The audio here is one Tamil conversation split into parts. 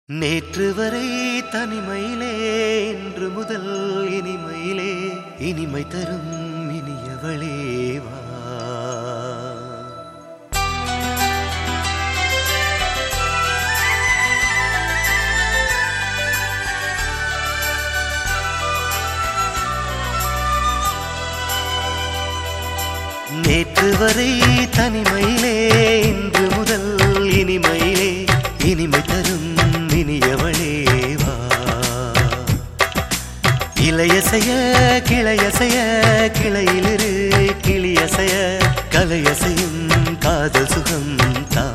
நேற்று வரை தனிமையிலே இன்று முதல் இனிமையிலே இனிமை தரும் இனியவளே வா நேற்று வரை தனிமையிலே இன்று முதல் இனிமையிலே இனிமை தரும் இனியவளே வா இளையசைய கிளையசைய கிளையிலிரு கிளியசைய கலையசையும் காதல் சுகம் தா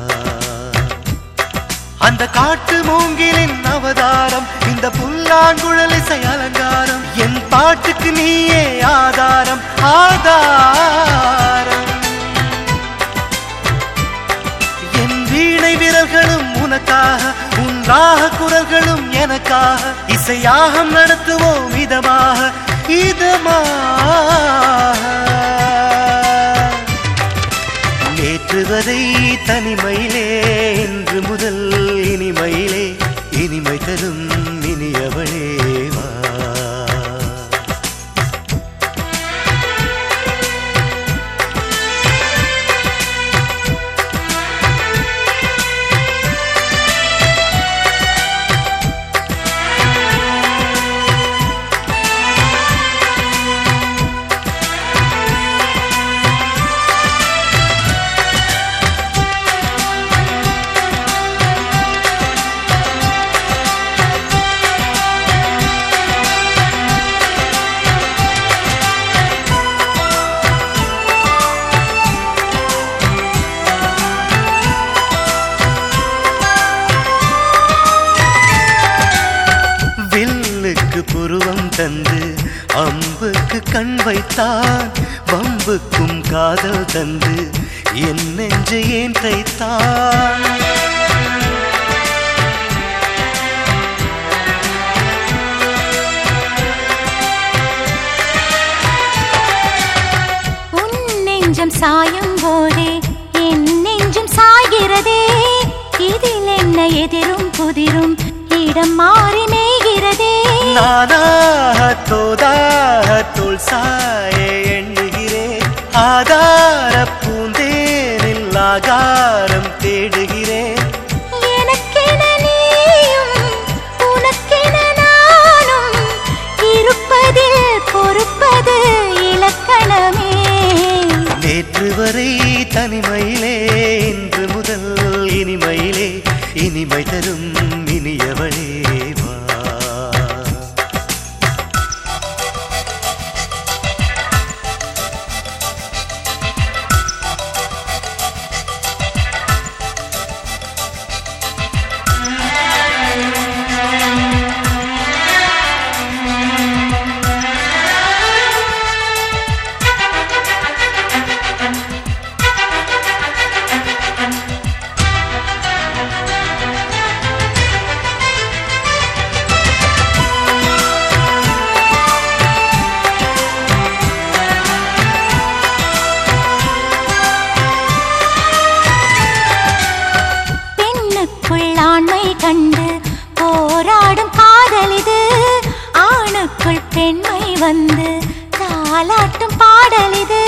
அந்த காட்டு மூங்கிலின் அவதாரம் இந்த புல்லாங்குழல் இசை அலங்காரம் என் பாட்டுக்கு நீயே ஆதாரம் ஆதாரம் என் வீணை விரல்களும் உனக்காக உன் ராக குரல்களும் எனக்காக இசையாகம் நடத்துவோம் இதமாக இதமாக நேற்று வரை தனிமையிலே இன்று முதல் இனிமையிலே இனிமை தரும் இனியவளே வா வில்லுக்கு புருவம் தந்து அம்புக்கு கண் வைத்தான் வம்புக்கும் காதல் தந்து என் நெஞ்சை ஏன் தைத்தான் உன் நெஞ்சம் சாயும் போதே என் நெஞ்சம் சாய்கிறதே இதில் என்ன எதிரும் புதிரும் இடம் மாறி மேய்கிறதே நானாக தோதாக தோல் சாய எண்ணுகிறேன் ஆதார பூந்தேனில் ஆகாரம் தேடுகிறேன் எனக்கென நீயும் உனக்கென நானும் இருப்பதில் பொறுப்பது இலக்கணமே நேற்று வரை தனிமையிலே இன்று முதல் இனிமையிலே இனிமை தரும் இனியவளே வா பெண்ணுக்குள் ஆண்மை கண்டு போராடும் காதல் இது ஆணுக்குள் பெண்மை வந்து தாலாட்டும் பாடல் இது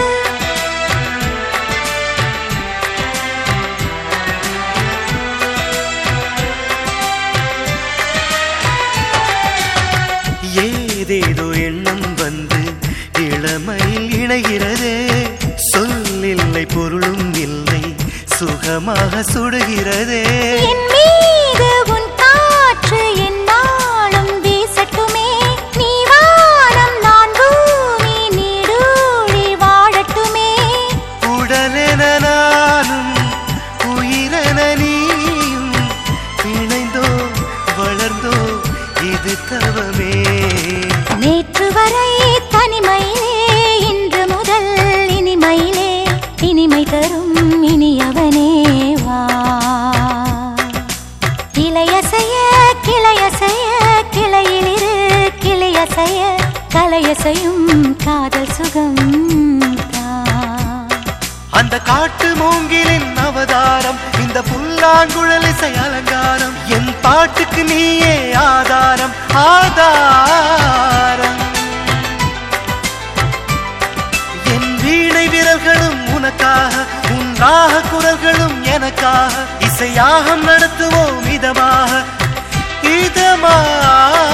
ஏதேதோ எண்ணம் வந்து இளமையில் இணைகிறதே சொல்லில்லை பொருளும் இல்லை சுகமாக சுடுகிறதே என் மீது உன் காற்று என்னாலும் வீசட்டுமே நீ வானம் நான் பூமி நீடூழி வாழட்டுமே உடலென நானும் உயிரென நீயும் இணைந்தோ வளர்ந்தோ இது தவமே நேற்று வரை தனிமையிலே இன்று முதல் இனிமையிலே இனிமை தரும் இனியவனே வா இளையசைய கிளையசைய கிளையிலிரு கிளியசைய கலையசையும் காதல் சுகம் தான் அந்த காட்டு மூங்கிலின் அவதாரம் இந்த புல்லாங்குழல் இசை அலங்காரம் என் பாட்டு பாட்டுக்கு நீயே ஆதாரம் ஆதாரம் என் வீணை விரல்களும் உனக்காக உன் ராக குரல்களும் எனக்காக இசையாகம் நடத்துவோம் இதமாக இதமாக